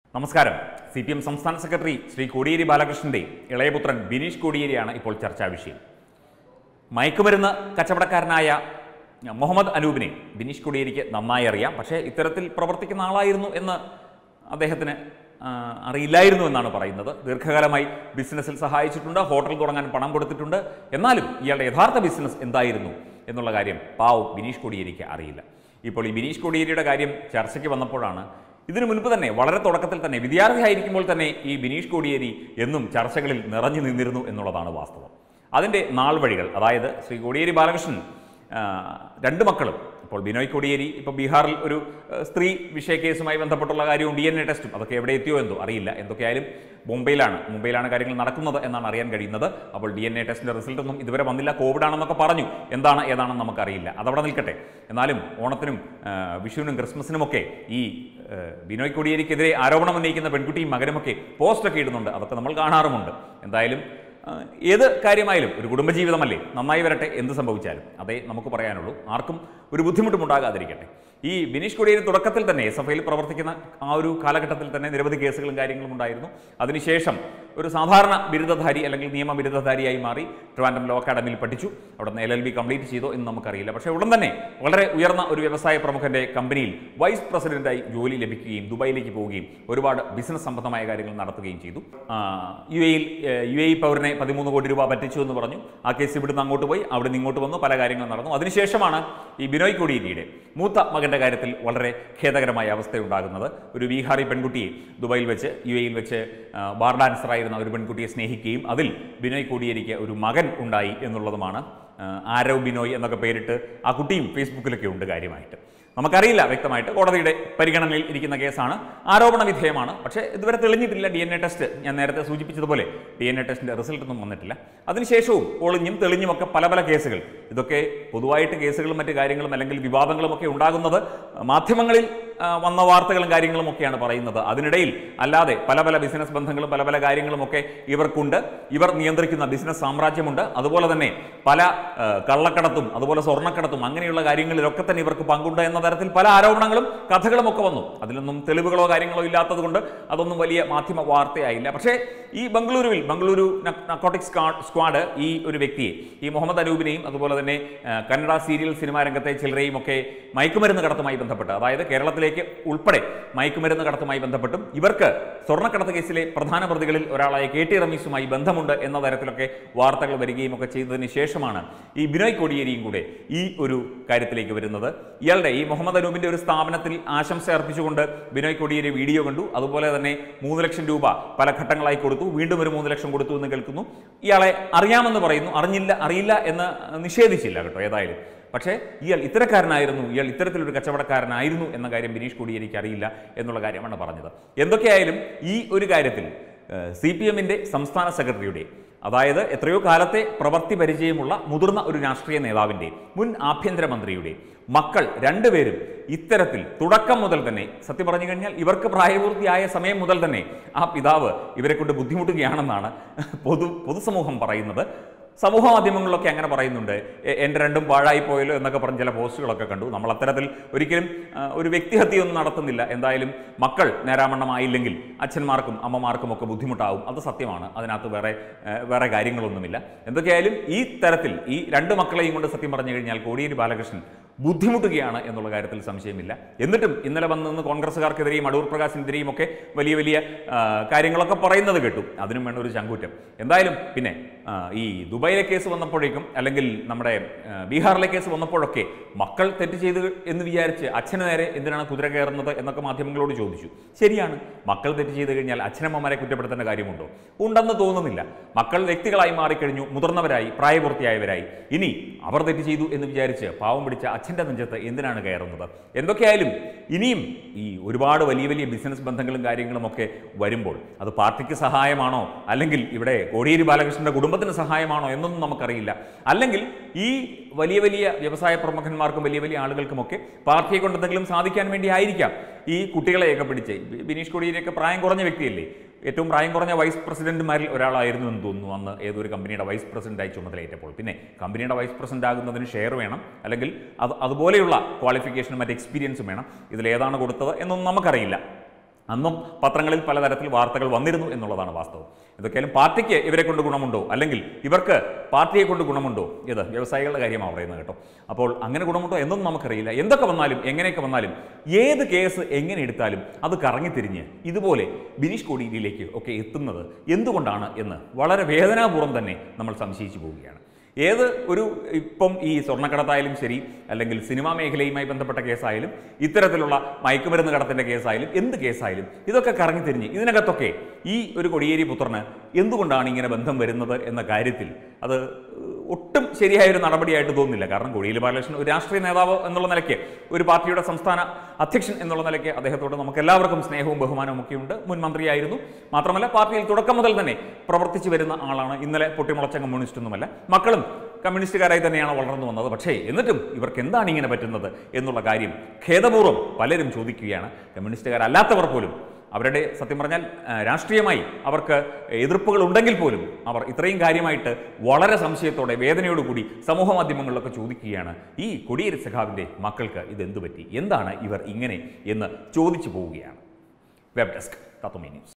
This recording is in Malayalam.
നമസ്കാരം സി പി എം സംസ്ഥാന സെക്രട്ടറി ശ്രീ കോടിയേരി ബാലകൃഷ്ണന്റെ ഇളയപുത്രൻ ബിനീഷ് കോടിയേരിയാണ് ഇപ്പോൾ ചർച്ചാ വിഷയം മയക്കുമരുന്ന് കച്ചവടക്കാരനായ മുഹമ്മദ് അനൂപിനെ ബിനീഷ് കോടിയേരിക്ക് നന്നായി അറിയാം പക്ഷേ ഇത്തരത്തിൽ പ്രവർത്തിക്കുന്ന ആളായിരുന്നു എന്ന് അദ്ദേഹത്തിന് ആ, അറിയില്ലായിരുന്നു എന്നാണ് പറയുന്നത് ദീർഘകാലമായി ബിസിനസ്സിൽ സഹായിച്ചിട്ടുണ്ട് ഹോട്ടൽ തുടങ്ങാൻ പണം കൊടുത്തിട്ടുണ്ട് എന്നാലും ഇയാളുടെ യഥാർത്ഥ ബിസിനസ് എന്തായിരുന്നു എന്നുള്ള കാര്യം പാവം ബിനീഷ് കോടിയേരിക്ക് അറിയില്ല ഇപ്പോൾ ഈ ബിനീഷ് കോടിയേരിയുടെ കാര്യം ചർച്ചയ്ക്ക് വന്നപ്പോഴാണ് ഇതിനു മുൻപ് തന്നെ വളരെ തുടക്കത്തിൽ തന്നെ വിദ്യാർത്ഥിയായിരിക്കുമ്പോൾ തന്നെ ഈ ബിനീഷ് കോടിയേരി എന്നും ചർച്ചകളിൽ നിറഞ്ഞു നിന്നിരുന്നു എന്നുള്ളതാണ് വാസ്തവം അതിൻ്റെ നാൾ വഴികൾ അതായത് ശ്രീ കോടിയേരി ബാലകൃഷ്ണൻ ആ, രണ്ട് മക്കളും ഇപ്പോൾ ബിനോയ് കോടിയേരി ഇപ്പോൾ ബീഹാറിൽ ഒരു ആ, സ്ത്രീ വിഷയ കേസുമായി ബന്ധപ്പെട്ടുള്ള കാര്യവും ഡി എൻ എ ടെസ്റ്റും അതൊക്കെ എവിടെ എത്തിയോ എന്തോ അറിയില്ല എന്തൊക്കെയായാലും മുംബൈയിലാണ് മുംബൈയിലാണ് കാര്യങ്ങൾ നടക്കുന്നത് എന്നാണ് അറിയാൻ കഴിയുന്നത് അപ്പോൾ ഡി എൻ എ ടെസ്റ്റിൻ്റെ റിസൾട്ട് ഒന്നും ഇതുവരെ വന്നില്ല കോവിഡ് ആണെന്നൊക്കെ പറഞ്ഞു എന്താണ് ഏതാണെന്ന് നമുക്കറിയില്ല അതവിടെ നിൽക്കട്ടെ എന്നാലും ഓണത്തിനും ആ, വിഷുവിനും ക്രിസ്മസിനുമൊക്കെ ഈ ആ, ബിനോയ് കോടിയേരിക്കെതിരെ ആരോപണം ഉന്നയിക്കുന്ന പെൺകുട്ടിയും മകനുമൊക്കെ പോസ്റ്റൊക്കെ ഇടുന്നുണ്ട് അതൊക്കെ നമ്മൾ കാണാറുമുണ്ട് എന്തായാലും ആ, ഏത് കാര്യമായാലും ഒരു കുടുംബജീവിതമല്ലേ നന്നായി വരട്ടെ എന്ത് സംഭവിച്ചാലും അതേ നമുക്ക് പറയാനുള്ളൂ ആർക്കും ഒരു ബുദ്ധിമുട്ടും ഉണ്ടാകാതിരിക്കട്ടെ ഈ ബിനീഷ് കൊടിയേരി തുടക്കത്തിൽ തന്നെ എസ് എഫ് ഐയിൽ പ്രവർത്തിക്കുന്ന ആ ഒരു കാലഘട്ടത്തിൽ തന്നെ നിരവധി കേസുകളും കാര്യങ്ങളും ഉണ്ടായിരുന്നു അതിനുശേഷം ഒരു സാധാരണ ബിരുദധാരി അല്ലെങ്കിൽ നിയമ ബിരുദധാരിയായി മാറി ട്രിവാൻഡ്രം ലോ അക്കാഡമിയിൽ പഠിച്ചു അവിടെ നിന്ന് എൽ എൽ ബി കംപ്ലീറ്റ് ചെയ്തോ എന്ന് നമുക്കറിയില്ല പക്ഷേ ഉടൻ തന്നെ വളരെ ഉയർന്ന ഒരു വ്യവസായ പ്രമുഖന്റെ കമ്പനിയിൽ വൈസ് പ്രസിഡന്റായി ജോലി ലഭിക്കുകയും ദുബായിലേക്ക് പോവുകയും ഒരുപാട് ബിസിനസ് സംബന്ധമായ കാര്യങ്ങൾ നടത്തുകയും ചെയ്തു ആ, യു എയിൽ ഏഹ്, യു എ പൗരനെ പതിമൂന്ന് കോടി രൂപ പറ്റിച്ചു എന്ന് പറഞ്ഞു ആ കേസ് ഇവിടുന്ന് അങ്ങോട്ട് പോയി അവിടെ നിന്ന് ഇങ്ങോട്ട് വന്നു പല കാര്യങ്ങളും നടന്നു അതിനുശേഷമാണ് ഈ ബിനോയ് കോടിയേരിയുടെ മൂത്ത മകന്റെ കാര്യത്തിൽ വളരെ ഖേദകരമായ അവസ്ഥയുണ്ടാകുന്നത് ഒരു ബീഹാറി പെൺകുട്ടിയെ ദുബായിൽ വെച്ച് യു എയിൽ വെച്ച് ആ, ബാർ ഡാൻസറായിരുന്ന ഒരു പെൺകുട്ടിയെ സ്നേഹിക്കുകയും അതിൽ ബിനോയ് കോടിയേരിക്ക് ഒരു മകൻ ഉണ്ടായി എന്നുള്ളതുമാണ് ആ, ആരവ് ബിനോയ് എന്നൊക്കെ പേരിട്ട് ആ കുട്ടിയും ഫേസ്ബുക്കിലൊക്കെ ഉണ്ട് കാര്യമായിട്ട് നമുക്കറിയില്ല വ്യക്തമായിട്ട് കോടതിയുടെ പരിഗണനയിൽ ഇരിക്കുന്ന കേസാണ് ആരോപണ വിധേയമാണ് പക്ഷേ ഇതുവരെ തെളിഞ്ഞിട്ടില്ല ഡി എൻ എ ടെസ്റ്റ് ഞാൻ നേരത്തെ സൂചിപ്പിച്ചതുപോലെ ഡി എൻ എ ടെസ്റ്റിൻ്റെ റിസൾട്ട് ഒന്നും വന്നിട്ടില്ല അതിനുശേഷവും ഒളിഞ്ഞും തെളിഞ്ഞുമൊക്കെ പല പല കേസുകൾ ഇതൊക്കെ പൊതുവായിട്ട് കേസുകളും മറ്റു കാര്യങ്ങളും അല്ലെങ്കിൽ വിവാദങ്ങളും ഒക്കെ ഉണ്ടാകുന്നത് മാധ്യമങ്ങളിൽ ആ, വന്ന വാർത്തകളും കാര്യങ്ങളും ഒക്കെയാണ് പറയുന്നത് അതിനിടയിൽ അല്ലാതെ പല പല ബിസിനസ് ബന്ധങ്ങളും പല പല കാര്യങ്ങളും ഒക്കെ ഇവർക്കുണ്ട് ഇവർ നിയന്ത്രിക്കുന്ന ബിസിനസ് സാമ്രാജ്യമുണ്ട് അതുപോലെ തന്നെ പല ആ, കള്ളക്കടത്തും അതുപോലെ സ്വർണ്ണക്കടത്തും അങ്ങനെയുള്ള കാര്യങ്ങളിലൊക്കെ തന്നെ ഇവർക്ക് പങ്കുണ്ട് എന്ന തരത്തിൽ പല ആരോപണങ്ങളും കഥകളും ഒക്കെ വന്നു അതിലൊന്നും തെളിവുകളോ കാര്യങ്ങളോ ഇല്ലാത്തത് കൊണ്ട് അതൊന്നും വലിയ മാധ്യമ വാർത്തയായില്ല പക്ഷേ ഈ ബംഗളൂരുവിൽ ബംഗളൂരു നക്കോട്ടിക് സ്ക്വാഡ് ഈ ഒരു വ്യക്തിയെ ഈ മുഹമ്മദ് അനൂപിനെയും അതുപോലെ തന്നെ ആ, കന്നഡ സീരിയൽ സിനിമാ രംഗത്തെ ചിലരെയും ഒക്കെ മയക്കുമരുന്ന് കടത്തുമായി ബന്ധപ്പെട്ട് അതായത് കേരളത്തിലേക്ക് ഉൾപ്പെടെ മയക്കുമരുന്ന് കടത്തുമായി ബന്ധപ്പെട്ടും ഇവർക്ക് സ്വർണ്ണക്കടത്ത് കേസിലെ പ്രധാന പ്രതികളിൽ ഒരാളായ കെ ടി റമീസുമായി ബന്ധമുണ്ട് എന്ന തരത്തിലൊക്കെ വാർത്തകൾ വരികയും ഒക്കെ ചെയ്തതിന് ശേഷമാണ് ഈ ബിനോയ് കോടിയേരിയും കൂടെ ഈ ഒരു കാര്യത്തിലേക്ക് വരുന്നത് ഇയാളുടെ ഈ മുഹമ്മദ് അനൂപിന്റെ ഒരു സ്ഥാപനത്തിൽ ആശംസ അർപ്പിച്ചുകൊണ്ട് ബിനോയ് കോടിയേരി വീഡിയോ കണ്ടു അതുപോലെ തന്നെ മൂന്ന് ലക്ഷം രൂപ പല ഘട്ടങ്ങളായി കൊടുത്തു വീണ്ടും ഒരു മൂന്ന് ലക്ഷം കൊടുത്തു എന്ന് കേൾക്കുന്നു ഇയാളെ അറിയാമെന്ന് പറയുന്നു അറിഞ്ഞില്ല അറിയില്ല എന്ന് നിഷേധിച്ചില്ല കേട്ടോ ഏതായാലും പക്ഷേ ഇയാൾ ഇത്തരക്കാരനായിരുന്നു ഇയാൾ ഇത്തരത്തിലൊരു കച്ചവടക്കാരനായിരുന്നു എന്ന കാര്യം ബിനീഷ് കോടിയേരിക്ക് അറിയില്ല എന്നുള്ള കാര്യമാണ് പറഞ്ഞത് എന്തൊക്കെയായാലും ഈ ഒരു കാര്യത്തിൽ സി പി എമ്മിൻ്റെ സംസ്ഥാന സെക്രട്ടറിയുടെ അതായത് എത്രയോ കാലത്തെ പ്രവൃത്തി പരിചയമുള്ള മുതിർന്ന ഒരു രാഷ്ട്രീയ നേതാവിൻ്റെ മുൻ ആഭ്യന്തരമന്ത്രിയുടെ മക്കൾ രണ്ടുപേരും ഇത്തരത്തിൽ തുടക്കം മുതൽ തന്നെ സത്യം പറഞ്ഞു കഴിഞ്ഞാൽ ഇവർക്ക് പ്രായപൂർത്തിയായ സമയം മുതൽ തന്നെ ആ പിതാവ് ഇവരെ കൊണ്ട് ബുദ്ധിമുട്ടുകയാണെന്നാണ് പൊതു പൊതുസമൂഹം പറയുന്നത് സമൂഹ മാധ്യമങ്ങളിലൊക്കെ അങ്ങനെ പറയുന്നുണ്ട് എ- എൻ്റെ രണ്ടും പാഴായി പോയല്ലോ എന്നൊക്കെ പറഞ്ഞ് ചില പോസ്റ്റുകളൊക്കെ കണ്ടു നമ്മൾ അത്തരത്തിൽ ഒരിക്കലും ആ, ഒരു വ്യക്തിഹത്യയൊന്നും നടത്തുന്നില്ല എന്തായാലും മക്കൾ നേരാമണ്ണമായില്ലെങ്കിൽ അച്ഛന്മാർക്കും അമ്മമാർക്കും ഒക്കെ ബുദ്ധിമുട്ടാവും അത് സത്യമാണ് അതിനകത്ത് വേറെ ആ, വേറെ കാര്യങ്ങളൊന്നുമില്ല എന്തൊക്കെയായാലും ഈ തരത്തിൽ ഈ രണ്ട് മക്കളെയും കൊണ്ട് സത്യം പറഞ്ഞു കഴിഞ്ഞാൽ കോടിയേരി ബാലകൃഷ്ണൻ ബുദ്ധിമുട്ടുകയാണ് എന്നുള്ള കാര്യത്തിൽ സംശയമില്ല എന്നിട്ടും ഇന്നലെ വന്ന് നിന്ന് കോൺഗ്രസ്സുകാർക്കെതിരെയും അടൂർ പ്രകാശിനെതിരെയും ഒക്കെ വലിയ വലിയ ആ, കാര്യങ്ങളൊക്കെ പറയുന്നത് കേട്ടു അതിനും വേണ്ട ഒരു ചങ്കൂറ്റം എന്തായാലും പിന്നെ ആ, ഈ ദുബായിലെ കേസ് വന്നപ്പോഴേക്കും അല്ലെങ്കിൽ നമ്മുടെ ആ, ബീഹാറിലെ കേസ് വന്നപ്പോഴൊക്കെ മക്കൾ തെറ്റ് ചെയ്ത് എന്ന് വിചാരിച്ച് അച്ഛന് നേരെ എന്തിനാണ് കുതിര കയറുന്നത് എന്നൊക്കെ മാധ്യമങ്ങളോട് ചോദിച്ചു ശരിയാണ് മക്കൾ തെറ്റ് ചെയ്ത് കഴിഞ്ഞാൽ അച്ഛനമ്മമാരെ കുറ്റപ്പെടുത്തേണ്ട കാര്യമുണ്ടോ ഉണ്ടെന്ന് തോന്നുന്നില്ല മക്കൾ വ്യക്തികളായി മാറിക്കഴിഞ്ഞു മുതിർന്നവരായി പ്രായപൂർത്തിയായവരായി ഇനി അവർ തെറ്റ് ചെയ്തു എന്ന് വിചാരിച്ച് പാവം പിടിച്ച അച്ഛൻ്റെ നെഞ്ചത്ത് എന്തിനാണ് കയറുന്നത് എന്തൊക്കെയായാലും ഇനിയും ഈ ഒരുപാട് വലിയ വലിയ ബിസിനസ് ബന്ധങ്ങളും കാര്യങ്ങളും ഒക്കെ വരുമ്പോൾ അത് പാർട്ടിക്ക് സഹായമാണോ അല്ലെങ്കിൽ ഇവിടെ കോടിയേരി ബാലകൃഷ്ണന്റെ കുടുംബത്തിന് സഹായമാണോ എന്നൊന്നും നമുക്കറിയില്ല അല്ലെങ്കിൽ ഈ വലിയ വലിയ വ്യവസായ പ്രമുഖന്മാർക്കും വലിയ വലിയ ആളുകൾക്കുമൊക്കെ പാർട്ടിയെ കൊണ്ട് എന്തെങ്കിലും സാധിക്കാൻ വേണ്ടി ആയിരിക്കാം ഈ കുട്ടികളെയൊക്കെ പിടിച്ച് ബി- ബിനീഷ് കോടിയേരിയൊക്കെ പ്രായം കുറഞ്ഞ വ്യക്തിയല്ലേ ഏറ്റവും പ്രായം കുറഞ്ഞ വൈസ് പ്രസിഡന്റുമാരിൽ ഒരാളായിരുന്നു എന്ന് തോന്നുന്നു അന്ന് ഏതൊരു കമ്പനിയുടെ വൈസ് പ്രസിഡന്റായി ചുമതലയേറ്റപ്പോൾ പിന്നെ കമ്പനിയുടെ വൈസ് പ്രസിഡന്റ് ആകുന്നതിന് ഷെയർ വേണം അല്ലെങ്കിൽ അത് അതുപോലെയുള്ള ക്വാളിഫിക്കേഷനും മറ്റ് എക്സ്പീരിയൻസും വേണം ഇതിലേതാണ് കൊടുത്തത് എന്നൊന്നും നമുക്കറിയില്ല അന്നും പത്രങ്ങളിൽ പലതരത്തിൽ വാർത്തകൾ വന്നിരുന്നു എന്നുള്ളതാണ് വാസ്തവം ഇതൊക്കെയാലും പാർട്ടിക്ക് ഇവരെ കൊണ്ട് ഗുണമുണ്ടോ അല്ലെങ്കിൽ ഇവർക്ക് പാർട്ടിയെ കൊണ്ട് ഗുണമുണ്ടോ ഇത് വ്യവസായികളുടെ കാര്യമാണ് പറയുന്നത് കേട്ടോ അപ്പോൾ അങ്ങനെ ഗുണമുണ്ടോ എന്നൊന്നും നമുക്കറിയില്ല എന്തൊക്കെ വന്നാലും എങ്ങനെയൊക്കെ വന്നാലും ഏത് കേസ് എങ്ങനെ എടുത്താലും അത് കറങ്ങിത്തിരിഞ്ഞ് ഇതുപോലെ ബിനീഷ് കോടിയിലേക്ക് ഒക്കെ എത്തുന്നത് എന്തുകൊണ്ടാണ് എന്ന് വളരെ വേദനാപൂർവ്വം തന്നെ നമ്മൾ സംശയിച്ചു പോവുകയാണ് ഏത് ഒരു ഇപ്പം ഈ സ്വർണ്ണക്കടത്തായാലും ശരി അല്ലെങ്കിൽ സിനിമാ മേഖലയുമായി ബന്ധപ്പെട്ട കേസായാലും ഇത്തരത്തിലുള്ള മയക്കുമരുന്ന് കടത്തിൻ്റെ കേസായാലും എന്ത് കേസായാലും ഇതൊക്കെ കറങ്ങി തിരിഞ്ഞ് ഇതിനകത്തൊക്കെ ഈ ഒരു കൊടിയേരി പുത്രന് എന്തുകൊണ്ടാണ് ഇങ്ങനെ ബന്ധം വരുന്നത് എന്ന കാര്യത്തിൽ അത് ഒട്ടും ശരിയായ ഒരു നടപടിയായിട്ട് തോന്നുന്നില്ല കാരണം കോടിയേരി ബാലകൃഷ്ണൻ ഒരു രാഷ്ട്രീയ നേതാവ് എന്നുള്ള നിലയ്ക്ക് ഒരു പാർട്ടിയുടെ സംസ്ഥാന അധ്യക്ഷൻ എന്നുള്ള നിലയ്ക്ക് അദ്ദേഹത്തോട് നമുക്ക് എല്ലാവർക്കും സ്നേഹവും ബഹുമാനവും ഒക്കെ ഉണ്ട് മുൻ മന്ത്രിയായിരുന്നു മാത്രമല്ല പാർട്ടിയിൽ തുടക്കം മുതൽ തന്നെ പ്രവർത്തിച്ചു വരുന്ന ആളാണ് ഇന്നലെ പൊട്ടിമുളച്ച കമ്മ്യൂണിസ്റ്റ് ഒന്നുമല്ല മക്കളും കമ്മ്യൂണിസ്റ്റുകാരായി തന്നെയാണ് വളർന്നു വന്നത് പക്ഷേ എന്നിട്ടും ഇവർക്ക് എന്താണ് ഇങ്ങനെ പറ്റുന്നത് എന്നുള്ള കാര്യം ഖേദപൂർവ്വം പലരും ചോദിക്കുകയാണ് കമ്മ്യൂണിസ്റ്റുകാരല്ലാത്തവർ പോലും അവരുടെ സത്യം പറഞ്ഞാൽ ആ, രാഷ്ട്രീയമായി അവർക്ക് എതിർപ്പുകൾ ഉണ്ടെങ്കിൽ പോലും അവർ ഇത്രയും കാര്യമായിട്ട് വളരെ സംശയത്തോടെ വേദനയോടുകൂടി സമൂഹ മാധ്യമങ്ങളിലൊക്കെ ചോദിക്കുകയാണ് ഈ കൊടിയേരി സഖാവിൻ്റെ മക്കൾക്ക് ഇത് എന്തു പറ്റി എന്താണ് ഇവർ ഇങ്ങനെ എന്ന് ചോദിച്ചു പോവുകയാണ് വെബ് ഡെസ്ക് തത്വമി ന്യൂസ്